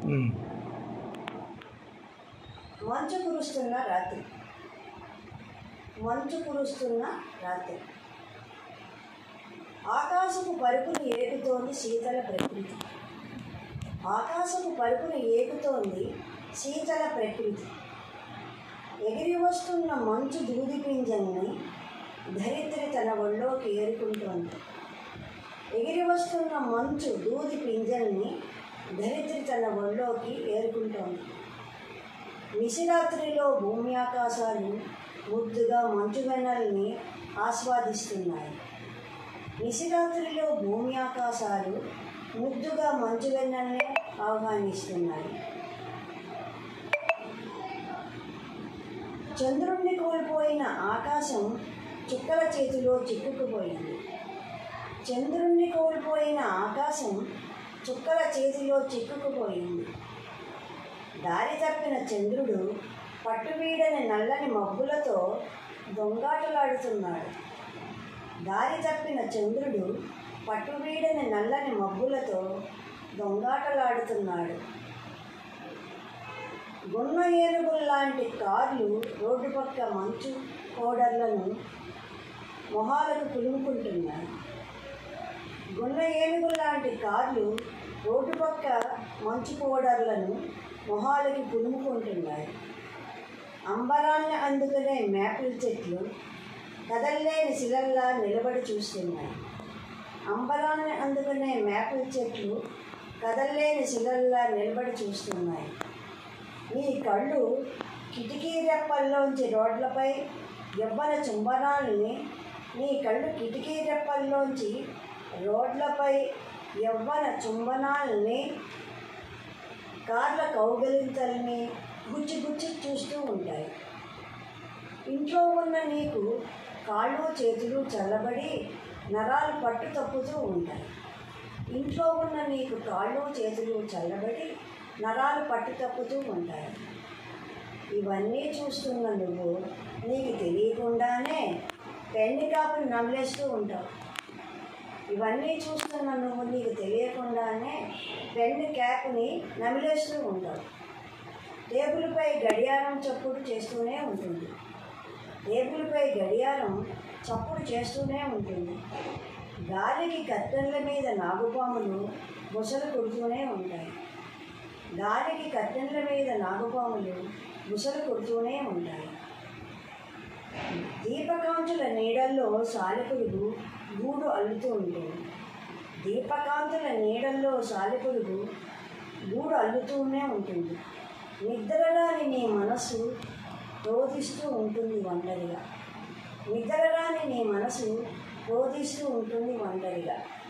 ఉమ్. మంచు కురుస్తున్న రాత్రి మంచు కురుస్తున్న రాత్రి ఆకాశపు పరుపును ఏగుతోంది శీతల ప్రకృతి ఆకాశపు పరుపును ఏగుతోంది శీతల ప్రకృతి ఎగిరి వస్తున్న మంచు దూది పింజల్ని ధరిత్రి తన ఒళ్ళోకి ఏరుకుంటోంది ఎగిరి వస్తున్న మంచు దూది పింజల్ని ధరిత్రి తన ఒళ్ళోకి ఏరుకుంటోంది నిశిరాత్రిలో భూమి ఆకాశాలు ముద్దుగా మంచు వెన్నల్ని ఆస్వాదిస్తున్నాయి నిశిరాత్రిలో భూమి ఆకాశాలు ముద్దుగా మంచు వెన్నల్ని ఆహ్వానిస్తున్నాయి చంద్రుణ్ణి కోల్పోయిన ఆకాశం చుక్కల చేతిలో చిక్కుకుపోయింది చంద్రుణ్ణి కోల్పోయిన ఆకాశం చుక్కల చేతిలో చిక్కుకుపోయింది దారి తప్పిన చంద్రుడు పట్టువీడని నల్లని మబ్బులతో దొంగాటలాడుతున్నాడు దారి తప్పిన చంద్రుడు పట్టువీడని నల్లని మబ్బులతో దొంగాటలాడుతున్నాడు గున్న ఏనుగుల్లాంటి కార్లు రోడ్డు పక్క మంచు పౌడర్లను మొహాలకు పులుముకుంటున్నాయి గున్న ఏనుగుల్లాంటి కార్లు రోడ్డు పక్క మంచు పౌడర్లను మొహాలకి పులుముకుంటున్నాయి అంబరాన్ని అందుకునే మేపుల్ చెట్లు కదల్లేని శిలల్లా నిలబడి చూస్తున్నాయి అంబరాన్ని అందుకునే మేపుల్ చెట్లు కదల్లేని శిలల్లా నిలబడి చూస్తున్నాయి నీ కళ్ళు కిటికీ రెప్పల్లోంచి రోడ్లపై యవ్వన చుంబనాల్ని నీ కళ్ళు కిటికీ రెప్పల్లోంచి రోడ్లపై యవ్వన చుంబనాల్ని కార్ల కౌగలింతల్ని గుచ్చి గుచ్చి చూస్తూ ఉంటాయి ఇంట్లో ఉన్న నీకు కాళ్ళు చేతులు చల్లబడి నరాలు పట్టు తప్పుతూ ఉంటాయి ఇంట్లో ఉన్న నీకు కాళ్ళు చేతులు చల్లబడి నరాలు పట్టు తప్పుతూ ఉంటాయి ఇవన్నీ చూస్తున్న నువ్వు నీకు తెలియకుండానే పెండి కాపుని నమిలేస్తూ ఉంటావు ఇవన్నీ చూస్తున్న నువ్వు నీకు తెలియకుండానే పెన్ క్యాప్ని నమిలేస్తూ ఉంటావు టేబుల్పై గడియారం చప్పుడు చేస్తూనే ఉంటుంది టేబుల్పై గడియారం చప్పుడు చేస్తూనే ఉంటుంది గాలికి కత్తెళ్ళ మీద నాగుపాములు బుసలు కొడుతూనే ఉంటాయి గాలికి కత్తెళ్ళ మీద నాగుపాములు బుసలు కొడుతూనే ఉంటాయి దీపకాంతుల నీడల్లో సాలెపురుగు గూడు అల్లుతూ ఉంటుంది దీపకాంతుల నీడల్లో సాలెపురుగు గూడు అల్లుతూనే ఉంటుంది నిద్రరాని నీ మనసు రోధిస్తూ ఉంటుంది ఒంటరిగా నిద్రరాని నీ మనసు రోధిస్తూ ఉంటుంది ఒంటరిగా